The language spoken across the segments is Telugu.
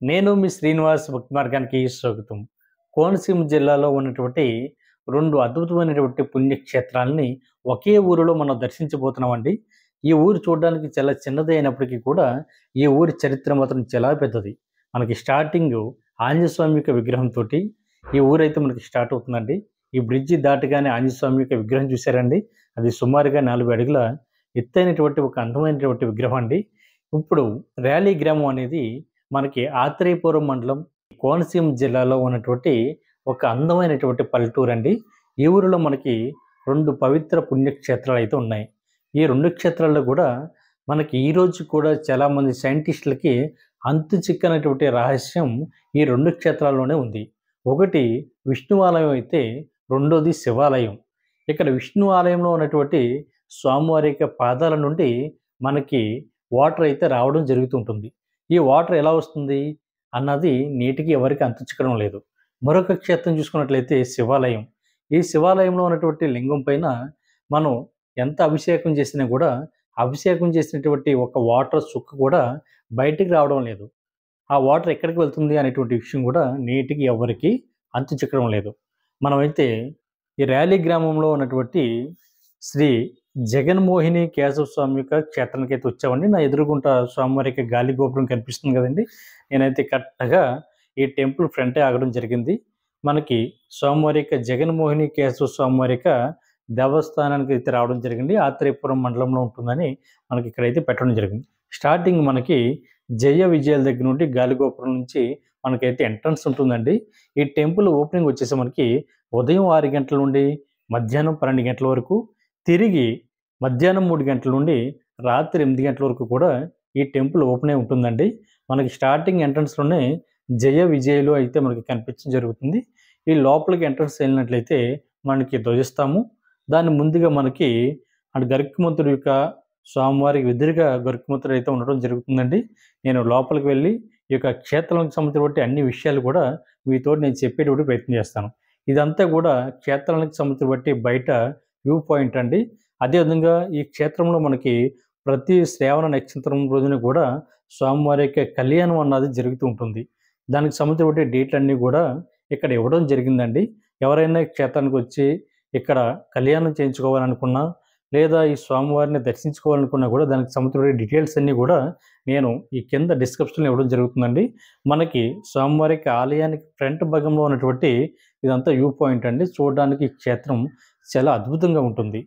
నేను మీ శ్రీనివాస్ భక్తి మార్గానికి స్వాగతం కోనసీమ జిల్లాలో ఉన్నటువంటి రెండు అద్భుతమైనటువంటి పుణ్యక్షేత్రాలని ఒకే ఊరిలో మనం దర్శించబోతున్నామండి ఈ ఊరు చూడడానికి చాలా చిన్నది అయినప్పటికీ కూడా ఈ ఊరి చరిత్ర మాత్రం చాలా పెద్దది మనకి స్టార్టింగ్ ఆంజనేయ స్వామి యొక్క విగ్రహంతో ఈ ఊరు అయితే మనకి స్టార్ట్ అవుతుందండి ఈ బ్రిడ్జి దాటగానే ఆంజనేయ స్వామి యొక్క విగ్రహం చూశారండి అది సుమారుగా నాలుగు అడుగుల ఎత్తైనటువంటి ఒక అందమైనటువంటి విగ్రహం అండి ఇప్పుడు ర్యాలీ గ్రామం అనేది మనకి ఆత్రేయపురం మండలం కోనసీమ జిల్లాలో ఉన్నటువంటి ఒక అందమైనటువంటి పల్లెటూరు అండి ఈ ఊరిలో మనకి రెండు పవిత్ర పుణ్యక్షేత్రాలు అయితే ఉన్నాయి ఈ రెండు క్షేత్రాల్లో కూడా మనకి ఈ రోజు కూడా చాలామంది సైంటిస్టులకి అంతు చిక్కనటువంటి రహస్యం ఈ రెండు క్షేత్రాల్లోనే ఉంది ఒకటి విష్ణు ఆలయం అయితే రెండోది శివాలయం ఇక్కడ విష్ణు ఆలయంలో ఉన్నటువంటి స్వామివారి యొక్క పాదాల నుండి మనకి వాటర్ అయితే రావడం జరుగుతుంటుంది ఈ వాటర్ ఎలా వస్తుంది అన్నది నీటికి ఎవరికి అంతుచిక్కడం లేదు మరొక క్షేత్రం చూసుకున్నట్లయితే శివాలయం ఈ శివాలయంలో ఉన్నటువంటి లింగం పైన మనం ఎంత అభిషేకం చేసినా కూడా అభిషేకం చేసినటువంటి ఒక వాటర్ చుక్క కూడా బయటికి రావడం లేదు ఆ వాటర్ ఎక్కడికి వెళ్తుంది అనేటువంటి విషయం కూడా నీటికి ఎవరికి అంతు చిక్కడం లేదు మనమైతే ఈ ర్యాలీ గ్రామంలో ఉన్నటువంటి శ్రీ జగన్మోహిని కేశవ స్వామి యొక్క క్షేత్రానికి అయితే వచ్చామండి నా ఎదురుగుంట స్వామివారి యొక్క గాలి గోపురం కనిపిస్తుంది కదండి నేనైతే కరెక్ట్గా ఈ టెంపుల్ ఫ్రంటే ఆగడం జరిగింది మనకి స్వామివారి యొక్క జగన్మోహిని కేశవ స్వామివారి యొక్క దేవస్థానానికి అయితే రావడం జరిగింది ఆత్రేయపురం మండలంలో ఉంటుందని మనకి ఇక్కడైతే పెట్టడం జరిగింది స్టార్టింగ్ మనకి జయ విజయాల దగ్గర నుండి గాలిగోపురం నుంచి మనకైతే ఎంట్రన్స్ ఉంటుందండి ఈ టెంపుల్ ఓపెనింగ్ వచ్చేసి మనకి ఉదయం ఆరు గంటల నుండి మధ్యాహ్నం పన్నెండు గంటల వరకు తిరిగి మధ్యాహ్నం మూడు గంటల నుండి రాత్రి ఎనిమిది గంటల వరకు కూడా ఈ టెంపుల్ ఓపెన్ అయి ఉంటుందండి మనకి స్టార్టింగ్ ఎంట్రన్స్లోనే జయ విజయలు అయితే మనకి కనిపించడం జరుగుతుంది ఈ లోపలికి ఎంట్రన్స్ వెళ్ళినట్లయితే మనకి ధ్వజిస్తాము దాని ముందుగా మనకి అటు గరుక్కుమంతుడి యొక్క స్వామివారికి ఎదురుగా గరుక్కుమంతుడు అయితే ఉండడం జరుగుతుందండి నేను లోపలికి వెళ్ళి ఈ యొక్క క్షేత్రానికి సంబంధించిన అన్ని విషయాలు కూడా మీతో నేను చెప్పేటువంటి ప్రయత్నం చేస్తాను ఇదంతా కూడా క్షేత్రానికి సంబంధించిన బట్టి బయట వ్యూ పాయింట్ అండి అదేవిధంగా ఈ క్షేత్రంలో మనకి ప్రతి శ్రావణ నక్షత్రం రోజున కూడా స్వామివారి యొక్క కళ్యాణం అన్నది జరుగుతూ ఉంటుంది దానికి సంబంధించిన డేట్లు అన్నీ కూడా ఇక్కడ ఇవ్వడం జరిగిందండి ఎవరైనా ఈ క్షేత్రానికి వచ్చి ఇక్కడ కళ్యాణం చేయించుకోవాలనుకున్నా లేదా ఈ స్వామివారిని దర్శించుకోవాలనుకున్నా కూడా దానికి సంబంధించిన డీటెయిల్స్ అన్నీ కూడా నేను ఈ కింద డిస్క్రిప్షన్లో ఇవ్వడం జరుగుతుందండి మనకి స్వామివారికి ఆలయానికి ఫ్రంట్ భాగంలో ఉన్నటువంటి ఇదంతా వ్యూ పాయింట్ అండి చూడడానికి ఈ క్షేత్రం చాలా అద్భుతంగా ఉంటుంది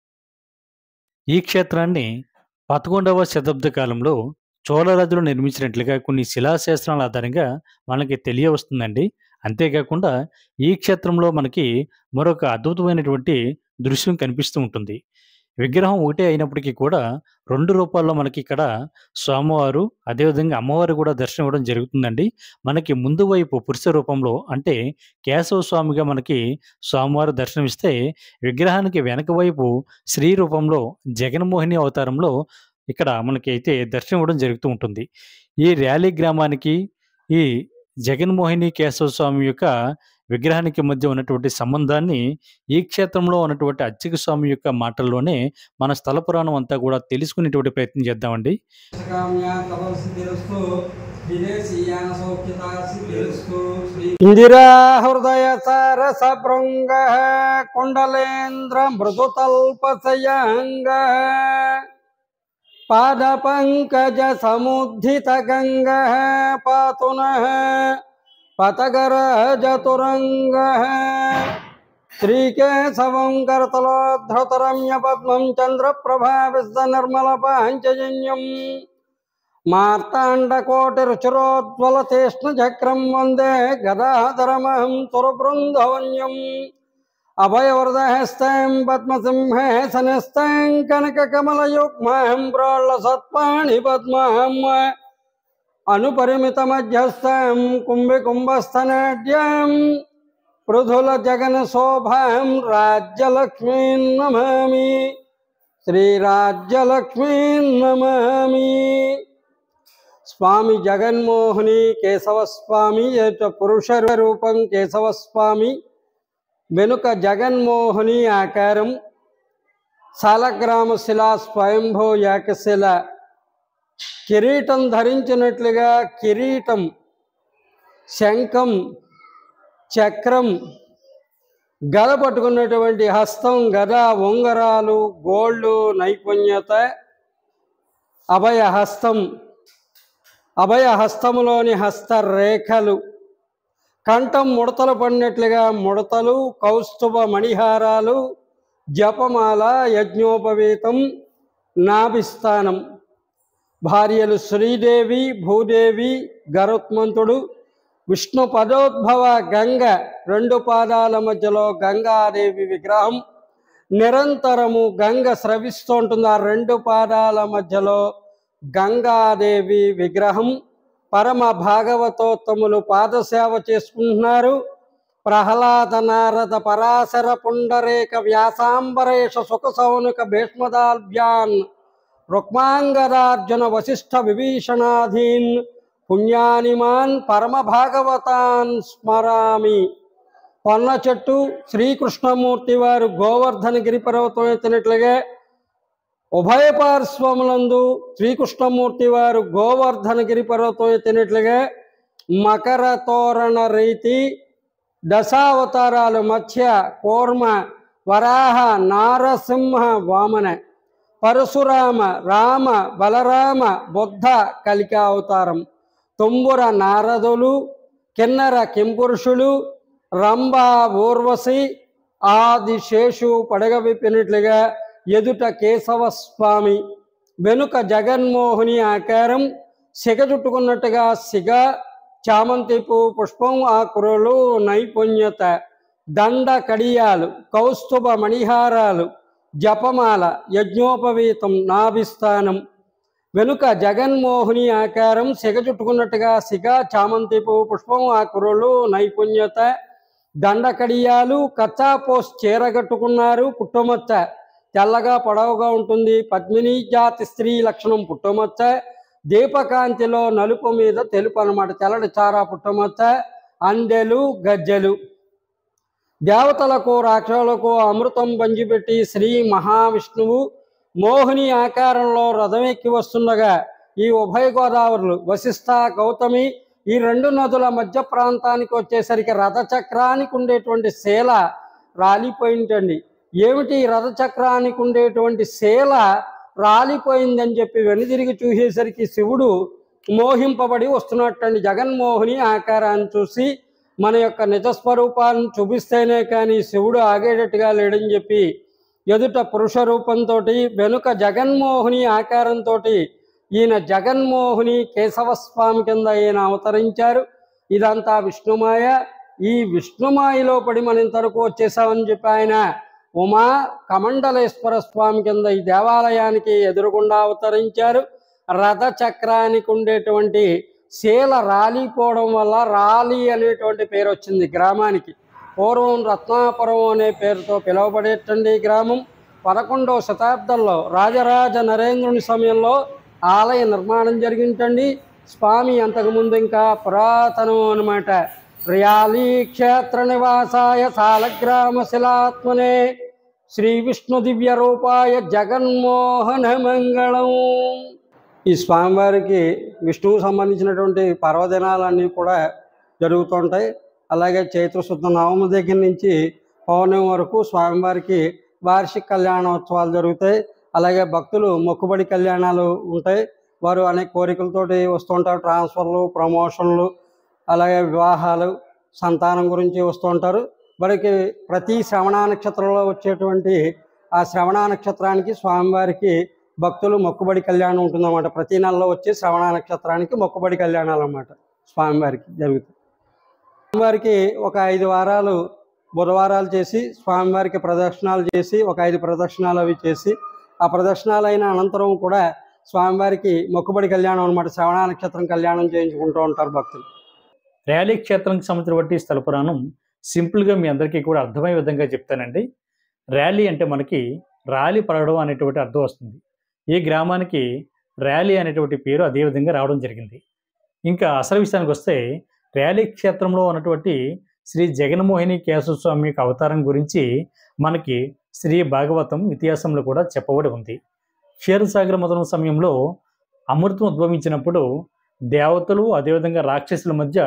ఈ క్షేత్రాన్ని పదకొండవ శతాబ్ద కాలంలో చోళరాజులు నిర్మించినట్లుగా కొన్ని శిలాశాస్త్రాల ఆధారంగా మనకి తెలియవస్తుందండి అంతేకాకుండా ఈ క్షేత్రంలో మనకి మరొక అద్భుతమైనటువంటి దృశ్యం కనిపిస్తూ ఉంటుంది విగ్రహం ఒకటే అయినప్పటికీ కూడా రెండు రూపాల్లో మనకి ఇక్కడ స్వామివారు అదేవిధంగా అమ్మవారు కూడా దర్శనం ఇవ్వడం జరుగుతుందండి మనకి ముందు వైపు పురుష రూపంలో అంటే కేశవ స్వామిగా మనకి స్వామివారు దర్శనమిస్తే విగ్రహానికి వెనక వైపు శ్రీ రూపంలో జగన్మోహిని అవతారంలో ఇక్కడ మనకి అయితే దర్శనం ఇవ్వడం జరుగుతూ ఉంటుంది ఈ ర్యాలీ గ్రామానికి ఈ జగన్మోహిని కేశవ స్వామి యొక్క విగ్రహానికి మధ్య ఉన్నటువంటి సంబంధాన్ని ఈ క్షేత్రంలో ఉన్నటువంటి అర్చక స్వామి యొక్క మాటల్లోనే మన స్థల పురాణం అంతా కూడా తెలుసుకునేటువంటి ప్రయత్నం చేద్దామండి కామ్య తపస్సిద్ధిరస్తు విదేశీయాన సౌఖ్యతా సిద్ధిరస్తు శ్రీ ఇందిరా హృదయ సారస భృంగ కుండలేంద్ర మృదుతల్పసయాంగ పాద పంకజ సముద్ధిత గంగ పాతున పతగరజతురంగ శ్రీకేశవం కరతలోద్ధృతరమ్య పద్మం చంద్రప్రభా విశ్వ నిర్మల పాంచజన్యం మార్తాండకోటిరుచిరోజ్వల తీష్ణచక్రం వందే గదాధరమహం సురబృందవన్యం అభయవరదహస్తాం పద్మసింహే సనస్తాం కనకకమలయుగ్మాం ప్రోళ్ళ సత్పాణి పద్మాం అనుపరిమిత మధ్యస్థం కుంభికుంభస్థనాడ్యాం పృథుల జగన్ శోభాం రాజ్యలక్ష్మీం నమామి శ్రీరాజ్యలక్ష్మీం నమామి స్వామి జగన్మోహిని కేశవ స్వామి యొక్క పురుష రూపం కేశవ స్వామి వెనుక జగన్మోహిని ఆకారం సాలగ్రామ శిలా స్వయంభూ ఏకశిల కిరీటం ధరించినట్లుగా కిరీటం శంఖం చక్రం గద పట్టుకున్నటువంటి హస్తం గద ఉంగరాలు గోళ్ళు నైపుణ్యత అభయ హస్తం అభయ హస్తములోని హస్తరేఖలు కంఠం ముడతలు పడినట్లుగా ముడతలు కౌస్తుభ మణిహారాలు జపమాల యజ్ఞోపవీతం నాభిస్థానం భార్యలు శ్రీదేవి భూదేవి గరుత్మంతుడు విష్ణు పదోద్భవ గంగ రెండు పాదాల మధ్యలో గంగాదేవి విగ్రహం నిరంతరము గంగ స్రవిస్తూ ఉంటుంది ఆ రెండు పాదాల మధ్యలో గంగాదేవి విగ్రహం పరమ భాగవతోత్తములు పాదసేవ చేసుకుంటున్నారు ప్రహ్లాద నారద పరాశర పుండరేక వ్యాసాంబరేష సుఖ సౌనక భీష్మదాభ్యాన్ రుక్మాంగదార్జున వశిష్ఠ విభీషణాధీన్ పుణ్యానిమాన్ పరమ భాగవతాన్ స్మరామి పొన్న చెట్టు శ్రీకృష్ణమూర్తి వారు గోవర్ధన గిరి పర్వతం ఎత్తినట్లుగా ఉభయ పార్శ్వములందు శ్రీకృష్ణమూర్తి వారు గోవర్ధన గిరి పర్వతం ఎత్తినట్లుగా మకర తోరణ రీతి దశావతారాలు మత్స్య కూర్మ వరాహ నారసింహ వామన పరశురామ రామ బలరామ బుద్ధ కలికా అవతారం తుంబుర నారదులు కిన్నర కింపురుషులు రంభ ఊర్వశి ఆది శేషు పడగ విప్పినట్లుగా ఎదుట కేశవ స్వామి వెనుక జగన్మోహిని ఆకారం సిగ చుట్టుకున్నట్టుగా సిగ చామంతి పువ్వు పుష్పం ఆకురలు నైపుణ్యత దండ కడియాలు కౌస్తుభ మణిహారాలు జపమాల యజ్ఞోపవీతం నాభిస్థానం వెనుక జగన్మోహిని ఆకారం సిగ చుట్టుకున్నట్టుగా సిగ చామంతి పువ్వు పుష్పం ఆకురలు నైపుణ్యత దండ కడియాలు కచ్చాపోస్ చీరగట్టుకున్నారు పుట్టుమచ్చ తెల్లగా పొడవుగా ఉంటుంది పద్మిని జాతి స్త్రీ లక్షణం పుట్టుమచ్చ దీపకాంతిలో నలుపు మీద తెలుపు అనమాట తెల్లటి చారా పుట్టుమచ్చ అందెలు గజ్జెలు దేవతలకు రాక్షసులకు అమృతం పంచిపెట్టి శ్రీ మహావిష్ణువు మోహిని ఆకారంలో రథం ఎక్కి వస్తుండగా ఈ ఉభయ గోదావరులు వశిష్ఠ గౌతమి ఈ రెండు నదుల మధ్య ప్రాంతానికి వచ్చేసరికి రథచక్రానికి ఉండేటువంటి శీల రాలిపోయింటండి ఏమిటి ఈ రథచక్రానికి ఉండేటువంటి శీల రాలిపోయిందని చెప్పి వెనుదిరిగి చూసేసరికి శివుడు మోహింపబడి వస్తున్నట్టండి జగన్మోహిని ఆకారాన్ని చూసి మన యొక్క నిజస్వరూపాన్ని చూపిస్తేనే కానీ శివుడు ఆగేటట్టుగా లేడని చెప్పి ఎదుట పురుష రూపంతో వెనుక జగన్మోహిని ఆకారంతో ఈయన జగన్మోహిని కేశవస్వామి కింద ఈయన అవతరించారు ఇదంతా విష్ణుమాయ ఈ విష్ణుమాయలో పడి మనం ఇంతవరకు వచ్చేసామని చెప్పి ఆయన ఉమా కమండలేశ్వర స్వామి కింద ఈ దేవాలయానికి ఎదురుగుండా అవతరించారు రథ చక్రానికి ఉండేటువంటి శీల రాలిపోవడం వల్ల రాలి అనేటువంటి పేరు వచ్చింది గ్రామానికి పూర్వం రత్నాపురం అనే పేరుతో పిలువబడేటండి ఈ గ్రామం పదకొండవ శతాబ్దంలో రాజరాజ నరేంద్రుని సమయంలో ఆలయ నిర్మాణం జరిగింటండి స్వామి అంతకుముందు ఇంకా పురాతనం అనమాట ర్యాలీ క్షేత్ర నివాసాయ సాలగ్రామ శిలాత్మనే శ్రీ విష్ణు దివ్య రూపాయ జగన్మోహన మంగళం ఈ స్వామివారికి విష్ణువుకు సంబంధించినటువంటి పర్వదినాలన్నీ కూడా జరుగుతుంటాయి అలాగే చైత్ర శుద్ధ నవమి దగ్గర నుంచి పౌర్ణమి వరకు స్వామివారికి వార్షిక కళ్యాణోత్సవాలు జరుగుతాయి అలాగే భక్తులు మొక్కుబడి కళ్యాణాలు ఉంటాయి వారు అనేక కోరికలతోటి వస్తుంటారు ట్రాన్స్ఫర్లు ప్రమోషన్లు అలాగే వివాహాలు సంతానం గురించి వస్తూ ఉంటారు వారికి ప్రతి శ్రవణ నక్షత్రంలో వచ్చేటువంటి ఆ శ్రవణ నక్షత్రానికి స్వామివారికి భక్తులు మొక్కుబడి కళ్యాణం ఉంటుందన్నమాట ప్రతి నెలలో వచ్చే శ్రవణ నక్షత్రానికి మొక్కుబడి కళ్యాణాలు అన్నమాట స్వామివారికి జరుగుతాయి స్వామివారికి ఒక ఐదు వారాలు బుధవారాలు చేసి స్వామివారికి ప్రదక్షిణాలు చేసి ఒక ఐదు ప్రదక్షిణాలు అవి చేసి ఆ ప్రదక్షిణాలు అయిన అనంతరం కూడా స్వామివారికి మొక్కుబడి కళ్యాణం అనమాట శ్రవణ నక్షత్రం కళ్యాణం చేయించుకుంటూ ఉంటారు భక్తులు ర్యాలీ క్షేత్రానికి సంబంధించిన బట్టి స్థల పురాణం సింపుల్గా మీ అందరికీ కూడా అర్థమయ్యే విధంగా చెప్తానండి ర్యాలీ అంటే మనకి ర్యాలీ పడడం అనేటువంటి అర్థం వస్తుంది ఈ గ్రామానికి ర్యాలీ అనేటువంటి పేరు అదే విధంగా రావడం జరిగింది ఇంకా అసలు విషయానికి వస్తే ర్యాలీ క్షేత్రంలో ఉన్నటువంటి శ్రీ జగన్మోహిని కేశవస్వామి యొక్క అవతారం గురించి మనకి శ్రీ భాగవతం ఇతిహాసంలో కూడా చెప్పబడి ఉంది క్షీరసాగర మొదలైన సమయంలో అమృతం ఉద్భవించినప్పుడు దేవతలు అదేవిధంగా రాక్షసుల మధ్య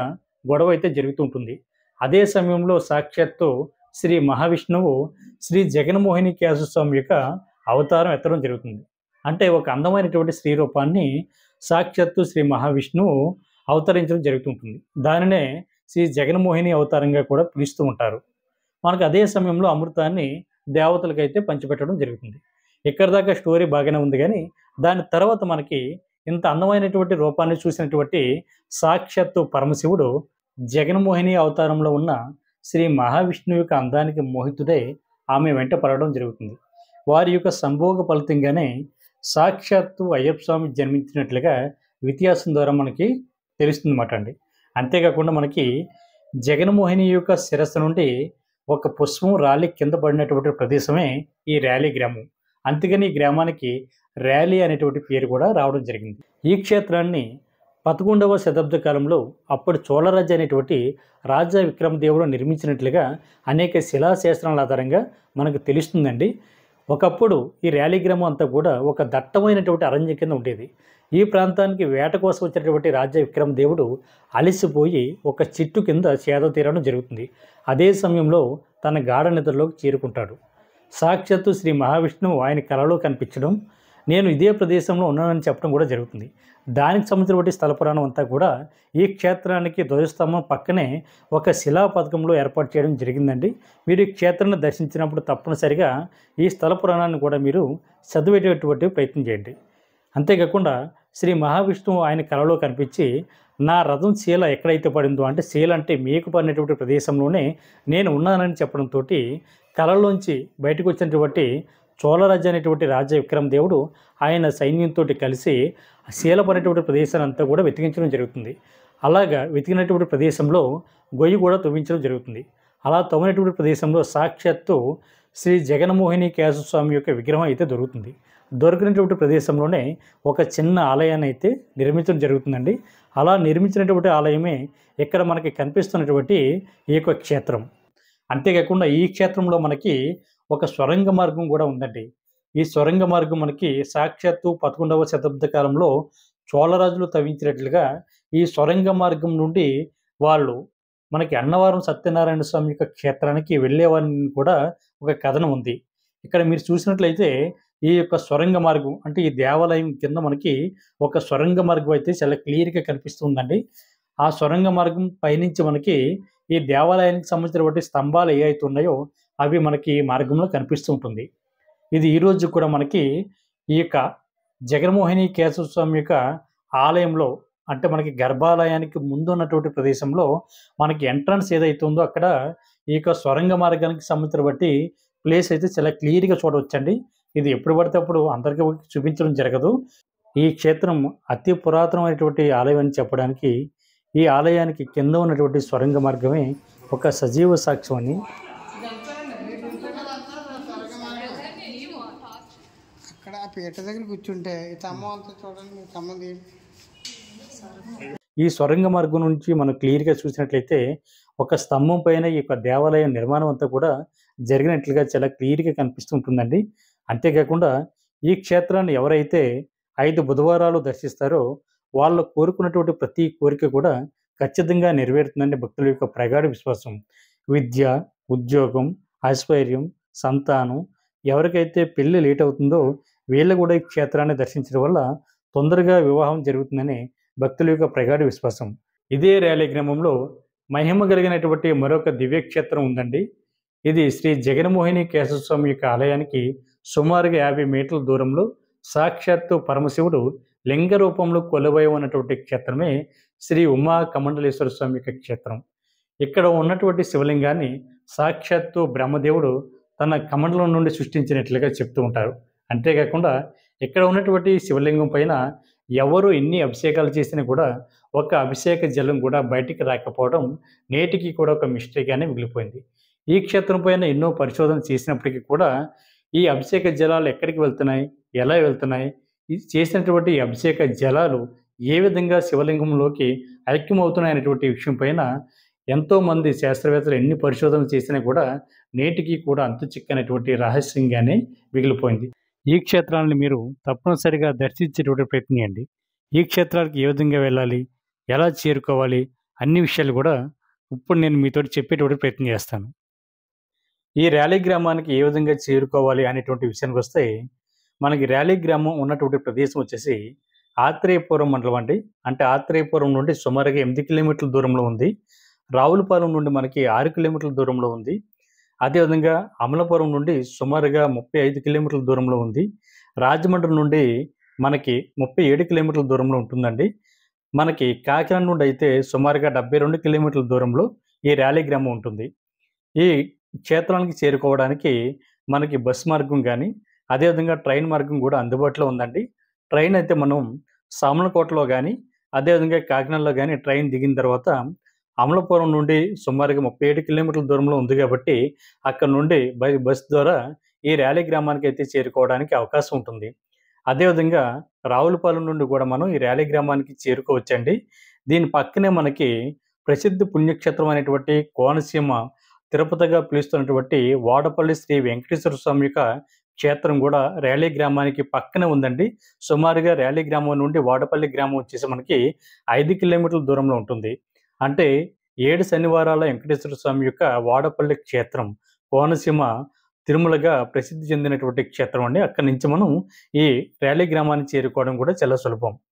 గొడవ అయితే జరుగుతూ ఉంటుంది అదే సమయంలో సాక్షాత్తు శ్రీ మహావిష్ణువు శ్రీ జగన్మోహిని స్వామి యొక్క అవతారం ఎత్తడం జరుగుతుంది అంటే ఒక అందమైనటువంటి స్త్రీ రూపాన్ని సాక్షాత్తు శ్రీ మహావిష్ణువు అవతరించడం జరుగుతుంటుంది దానినే శ్రీ జగన్మోహిని అవతారంగా కూడా పిలుస్తూ ఉంటారు మనకు అదే సమయంలో అమృతాన్ని దేవతలకైతే పంచిపెట్టడం జరుగుతుంది ఇక్కడ దాకా స్టోరీ బాగానే ఉంది కానీ దాని తర్వాత మనకి ఇంత అందమైనటువంటి రూపాన్ని చూసినటువంటి సాక్షాత్తు పరమశివుడు జగన్మోహిని అవతారంలో ఉన్న శ్రీ మహావిష్ణువు యొక్క అందానికి మోహితుడై ఆమె వెంట పడడం జరుగుతుంది వారి యొక్క సంభోగ ఫలితంగానే సాక్షాత్తు అయ్యప్ప స్వామి జన్మించినట్లుగా వ్యత్యాసం ద్వారా మనకి తెలుస్తుంది అన్నమాట అండి అంతేకాకుండా మనకి జగన్మోహిని యొక్క శిరస్సు నుండి ఒక పుష్పం రాలి కింద పడినటువంటి ప్రదేశమే ఈ ర్యాలీ గ్రామం అందుకని ఈ గ్రామానికి ర్యాలీ అనేటువంటి పేరు కూడా రావడం జరిగింది ఈ క్షేత్రాన్ని పదకొండవ శతాబ్ద కాలంలో అప్పటి చోళరాజు అనేటువంటి రాజా విక్రమదేవుడు నిర్మించినట్లుగా అనేక శిలాశాస్త్రాల ఆధారంగా మనకు తెలుస్తుందండి ఒకప్పుడు ఈ ర్యాలీ గ్రామం అంతా కూడా ఒక దట్టమైనటువంటి అరణ్యం కింద ఉండేది ఈ ప్రాంతానికి వేట కోసం వచ్చినటువంటి రాజా విక్రమదేవుడు అలసిపోయి ఒక చెట్టు కింద చేద తీరడం జరుగుతుంది అదే సమయంలో తన గాఢ నిద్రలోకి చేరుకుంటాడు సాక్షాత్తు శ్రీ మహావిష్ణువు ఆయన కలలో కనిపించడం నేను ఇదే ప్రదేశంలో ఉన్నానని చెప్పడం కూడా జరుగుతుంది దానికి సంబంధించినటువంటి స్థల పురాణం అంతా కూడా ఈ క్షేత్రానికి ధ్వజస్తంభం పక్కనే ఒక శిలా పథకంలో ఏర్పాటు చేయడం జరిగిందండి మీరు ఈ క్షేత్రాన్ని దర్శించినప్పుడు తప్పనిసరిగా ఈ స్థల పురాణాన్ని కూడా మీరు చదివేటటువంటి ప్రయత్నం చేయండి అంతేకాకుండా శ్రీ మహావిష్ణువు ఆయన కలలో కనిపించి నా రథం శీల ఎక్కడైతే పడిందో అంటే శీల అంటే మీకు పడినటువంటి ప్రదేశంలోనే నేను ఉన్నానని చెప్పడంతో కళలోంచి బయటకు వచ్చినటువంటి చోళరాజు అనేటువంటి రాజా విక్రమదేవుడు ఆయన సైన్యంతో కలిసి శీల పడినటువంటి ప్రదేశాన్ని అంతా కూడా వెతికించడం జరుగుతుంది అలాగా వెతికినటువంటి ప్రదేశంలో గొయ్యి కూడా తవ్వించడం జరుగుతుంది అలా తవ్వినటువంటి ప్రదేశంలో సాక్షాత్తు శ్రీ జగన్మోహిని కేశవస్వామి యొక్క విగ్రహం అయితే దొరుకుతుంది దొరికినటువంటి ప్రదేశంలోనే ఒక చిన్న ఆలయాన్ని అయితే నిర్మించడం జరుగుతుందండి అలా నిర్మించినటువంటి ఆలయమే ఇక్కడ మనకి కనిపిస్తున్నటువంటి ఈ యొక్క క్షేత్రం అంతేకాకుండా ఈ క్షేత్రంలో మనకి ఒక స్వరంగ మార్గం కూడా ఉందండి ఈ స్వరంగ మార్గం మనకి సాక్షాత్తు పదకొండవ శతాబ్ద కాలంలో చోళరాజులు తవ్వించినట్లుగా ఈ స్వరంగ మార్గం నుండి వాళ్ళు మనకి అన్నవరం సత్యనారాయణ స్వామి యొక్క క్షేత్రానికి వెళ్ళేవారిని కూడా ఒక కథనం ఉంది ఇక్కడ మీరు చూసినట్లయితే ఈ యొక్క స్వరంగ మార్గం అంటే ఈ దేవాలయం కింద మనకి ఒక స్వరంగ మార్గం అయితే చాలా క్లియర్గా కనిపిస్తుందండి ఆ స్వరంగ మార్గం పైనుంచి మనకి ఈ దేవాలయానికి సంబంధించినటువంటి స్తంభాలు ఏ అయితే ఉన్నాయో అవి మనకి ఈ మార్గంలో కనిపిస్తూ ఉంటుంది ఇది ఈ రోజు కూడా మనకి ఈ యొక్క జగన్మోహిని కేశవ స్వామి యొక్క ఆలయంలో అంటే మనకి గర్భాలయానికి ముందు ఉన్నటువంటి ప్రదేశంలో మనకి ఎంట్రన్స్ ఏదైతే ఉందో అక్కడ ఈ యొక్క స్వరంగ మార్గానికి సంబంధించిన బట్టి ప్లేస్ అయితే చాలా క్లియర్గా చూడవచ్చండి ఇది ఎప్పుడు పడితే అప్పుడు అందరికీ చూపించడం జరగదు ఈ క్షేత్రం అతి పురాతనమైనటువంటి ఆలయం అని చెప్పడానికి ఈ ఆలయానికి కింద ఉన్నటువంటి స్వరంగ మార్గమే ఒక సజీవ సాక్ష్యం అని అక్కడ ఆ పీట దగ్గర కూర్చుంటే ఈ స్తంభం అంతా చూడండి మీ స్తంభం తీయండి ఈ స్వరంగ మార్గం నుంచి మనం క్లియర్గా చూసినట్లయితే ఒక స్తంభం పైన ఈ యొక్క దేవాలయం నిర్మాణం అంతా కూడా జరిగినట్లుగా చాలా క్లియర్గా కనిపిస్తూ ఉంటుందండి అంతేకాకుండా ఈ క్షేత్రాన్ని ఎవరైతే ఐదు బుధవారాలు దర్శిస్తారో వాళ్ళు కోరుకున్నటువంటి ప్రతి కోరిక కూడా ఖచ్చితంగా నెరవేరుతుందని భక్తుల యొక్క ప్రగాఢ విశ్వాసం విద్య ఉద్యోగం ఐశ్వర్యం సంతానం ఎవరికైతే పెళ్లి లేట్ అవుతుందో వీళ్ళు కూడా ఈ క్షేత్రాన్ని దర్శించడం వల్ల తొందరగా వివాహం జరుగుతుందని భక్తుల యొక్క ప్రగాఢ విశ్వాసం ఇదే ర్యాలీ గ్రామంలో మహిమ కలిగినటువంటి మరొక దివ్యక్షేత్రం ఉందండి ఇది శ్రీ జగన్మోహిని కేశవస్వామి యొక్క ఆలయానికి సుమారుగా యాభై మీటర్ల దూరంలో సాక్షాత్తు పరమశివుడు లింగ రూపంలో కొలువై ఉన్నటువంటి క్షేత్రమే శ్రీ ఉమా కమండలేశ్వర స్వామి యొక్క క్షేత్రం ఇక్కడ ఉన్నటువంటి శివలింగాన్ని సాక్షాత్తు బ్రహ్మదేవుడు తన కమండలం నుండి సృష్టించినట్లుగా చెప్తూ ఉంటారు అంతేకాకుండా ఇక్కడ ఉన్నటువంటి శివలింగం పైన ఎవరు ఎన్ని అభిషేకాలు చేసినా కూడా ఒక అభిషేక జలం కూడా బయటికి రాకపోవడం నేటికి కూడా ఒక మిస్టేక్గానే మిగిలిపోయింది ఈ క్షేత్రం పైన ఎన్నో పరిశోధన చేసినప్పటికీ కూడా ఈ అభిషేక జలాలు ఎక్కడికి వెళ్తున్నాయి ఎలా వెళ్తున్నాయి ఈ చేసినటువంటి ఈ అభిషేక జలాలు ఏ విధంగా శివలింగంలోకి ఐక్యమవుతున్నాయి అనేటువంటి విషయం పైన ఎంతోమంది శాస్త్రవేత్తలు ఎన్ని పరిశోధనలు చేసినా కూడా నేటికి కూడా అంతు చిక్కనటువంటి రహస్యంగానే మిగిలిపోయింది ఈ క్షేత్రాలను మీరు తప్పనిసరిగా దర్శించేటువంటి ప్రయత్నం చేయండి ఈ క్షేత్రాలకు ఏ విధంగా వెళ్ళాలి ఎలా చేరుకోవాలి అన్ని విషయాలు కూడా ఇప్పుడు నేను మీతోటి చెప్పేటువంటి ప్రయత్నం చేస్తాను ఈ ర్యాలీ గ్రామానికి ఏ విధంగా చేరుకోవాలి అనేటువంటి విషయానికి వస్తే మనకి ర్యాలీ గ్రామం ఉన్నటువంటి ప్రదేశం వచ్చేసి ఆత్రేయపురం మండలం అండి అంటే ఆత్రేయపురం నుండి సుమారుగా ఎనిమిది కిలోమీటర్ల దూరంలో ఉంది రావులపాలెం నుండి మనకి ఆరు కిలోమీటర్ల దూరంలో ఉంది అదేవిధంగా అమలాపురం నుండి సుమారుగా ముప్పై ఐదు కిలోమీటర్ల దూరంలో ఉంది రాజమండ్రి నుండి మనకి ముప్పై ఏడు కిలోమీటర్ల దూరంలో ఉంటుందండి మనకి కాకినాడ నుండి అయితే సుమారుగా డెబ్బై రెండు కిలోమీటర్ల దూరంలో ఈ ర్యాలీ గ్రామం ఉంటుంది ఈ క్షేత్రానికి చేరుకోవడానికి మనకి బస్ మార్గం కానీ అదేవిధంగా ట్రైన్ మార్గం కూడా అందుబాటులో ఉందండి ట్రైన్ అయితే మనం సామలకోటలో కానీ అదేవిధంగా కాకినాడలో కానీ ట్రైన్ దిగిన తర్వాత అమలాపురం నుండి సుమారుగా ముప్పై ఏడు కిలోమీటర్ల దూరంలో ఉంది కాబట్టి అక్కడ నుండి బై బస్ ద్వారా ఈ ర్యాలీ గ్రామానికి అయితే చేరుకోవడానికి అవకాశం ఉంటుంది అదేవిధంగా రావులపాలెం నుండి కూడా మనం ఈ ర్యాలీ గ్రామానికి చేరుకోవచ్చండి దీని పక్కనే మనకి ప్రసిద్ధ పుణ్యక్షేత్రం అనేటువంటి కోనసీమ తిరుపతిగా పిలుస్తున్నటువంటి వాడపల్లి శ్రీ వెంకటేశ్వర స్వామి యొక్క క్షేత్రం కూడా ర్యాలీ గ్రామానికి పక్కనే ఉందండి సుమారుగా ర్యాలీ గ్రామం నుండి వాడపల్లి గ్రామం వచ్చేసి మనకి ఐదు కిలోమీటర్ల దూరంలో ఉంటుంది అంటే ఏడు శనివారాల వెంకటేశ్వర స్వామి యొక్క వాడపల్లి క్షేత్రం కోనసీమ తిరుమలగా ప్రసిద్ధి చెందినటువంటి క్షేత్రం అండి అక్కడి నుంచి మనం ఈ ర్యాలీ గ్రామాన్ని చేరుకోవడం కూడా చాలా సులభం